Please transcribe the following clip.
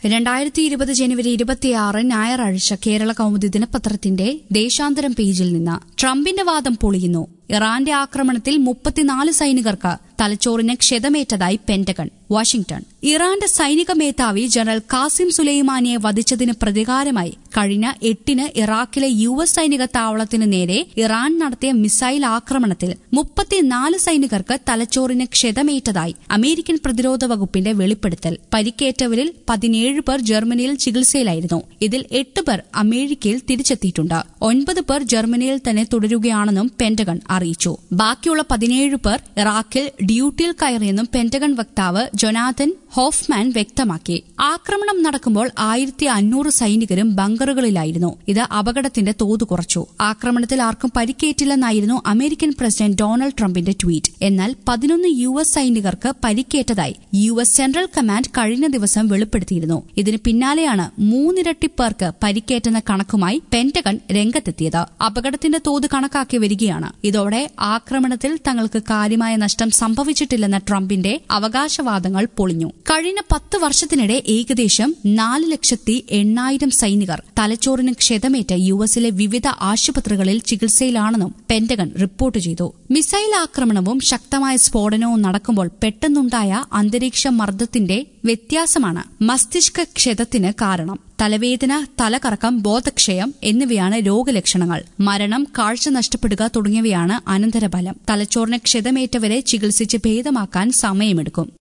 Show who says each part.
Speaker 1: രണ്ടായിരത്തി ഇരുപത് ജനുവരി ഇരുപത്തിയാറ് ഞായറാഴ്ച കേരള കൗമുദി ദിനപത്രത്തിന്റെ ദേശാന്തരം പേജിൽ നിന്ന് ട്രംപിന്റെ വാദം പൊളിയുന്നു ഇറാന്റെ ആക്രമണത്തിൽ മുപ്പത്തിനാല് സൈനികർക്ക് തലച്ചോറിന് ക്ഷതമേറ്റതായി പെന്റഗൺ വാഷിംഗ്ടൺ ഇറാന്റെ സൈനിക മേധാവി ജനറൽ കാസിം സുലൈമാനിയെ വധിച്ചതിന് പ്രതികാരമായി കഴിഞ്ഞ എട്ടിന് ഇറാഖിലെ യു എസ് സൈനിക താവളത്തിന് നേരെ ഇറാൻ നടത്തിയ മിസൈൽ ആക്രമണത്തിൽ മുപ്പത്തിനാല് സൈനികർക്ക് തലച്ചോറിന് ക്ഷതമേറ്റതായി അമേരിക്കൻ പ്രതിരോധ വകുപ്പിന്റെ വെളിപ്പെടുത്തൽ പരിക്കേറ്റവരിൽ പതിനേഴ് പേർ ജർമ്മനിയിൽ ചികിത്സയിലായിരുന്നു ഇതിൽ എട്ട് പേർ അമേരിക്കയിൽ തിരിച്ചെത്തിയിട്ടുണ്ട് ഒൻപത് പേർ ജർമ്മനിയിൽ തന്നെ തുടരുകയാണെന്നും പെന്റഗൺ അറിയിച്ചു ബാക്കിയുള്ള പതിനേഴ് പേർ ഇറാഖിൽ ഡ്യൂട്ടിയിൽ കയറിയെന്നും പെന്റഗൺ വക്താവ് ജൊനാഥൻ ഹോഫ്മാൻ വ്യക്തമാക്കി ആക്രമണം നടക്കുമ്പോൾ ആയിരത്തി അഞ്ഞൂറ് സൈനികരും ബങ്കറുകളിലായിരുന്നു ഇത് അപകടത്തിന്റെ തോത് കുറച്ചു ആക്രമണത്തിൽ ആർക്കും പരിക്കേറ്റില്ലെന്നായിരുന്നു അമേരിക്കൻ പ്രസിഡന്റ് ഡൊണാൾഡ് ട്രംപിന്റെ ട്വീറ്റ് എന്നാൽ പതിനൊന്ന് യു എസ് സൈനികർക്ക് പരിക്കേറ്റതായി യു എസ് സെൻട്രൽ കമാൻഡ് കഴിഞ്ഞ ദിവസം വെളിപ്പെടുത്തിയിരുന്നു ഇതിന് പിന്നാലെയാണ് മൂന്നിരട്ടി പേർക്ക് പരിക്കേറ്റെന്ന കണക്കുമായി പെന്റഗൺ രംഗത്തെത്തിയത് അപകടത്തിന്റെ തോത് കണക്കാക്കി വരികയാണ് ഇതോടെ ആക്രമണത്തിൽ തങ്ങൾക്ക് കാര്യമായ നഷ്ടം സംഭവിച്ചിട്ടില്ലെന്ന ട്രംപിന്റെ അവകാശവാദങ്ങൾ പൊളിഞ്ഞു കഴിഞ്ഞ പത്ത് വർഷത്തിനിടെ ഏകദേശം നാല് ലക്ഷത്തി എണ്ണായിരം സൈനികർ തലച്ചോറിന് ക്ഷതമേറ്റ യു എസിലെ വിവിധ ആശുപത്രികളിൽ ചികിത്സയിലാണെന്നും പെന്റഗൺ റിപ്പോർട്ട് ചെയ്തു മിസൈൽ ആക്രമണവും ശക്തമായ സ്ഫോടനവും നടക്കുമ്പോൾ പെട്ടെന്നുണ്ടായ അന്തരീക്ഷ മർദ്ദത്തിന്റെ വ്യത്യാസമാണ് മസ്തിഷ്ക ക്ഷതത്തിന് കാരണം തലവേദന തലകറക്കം ബോധക്ഷയം എന്നിവയാണ് രോഗലക്ഷണങ്ങൾ മരണം കാഴ്ച നഷ്ടപ്പെടുക തുടങ്ങിയവയാണ് അനന്തരഫലം തലച്ചോറിന് ക്ഷതമേറ്റവരെ ചികിത്സിച്ച് ഭേദമാക്കാൻ സമയമെടുക്കും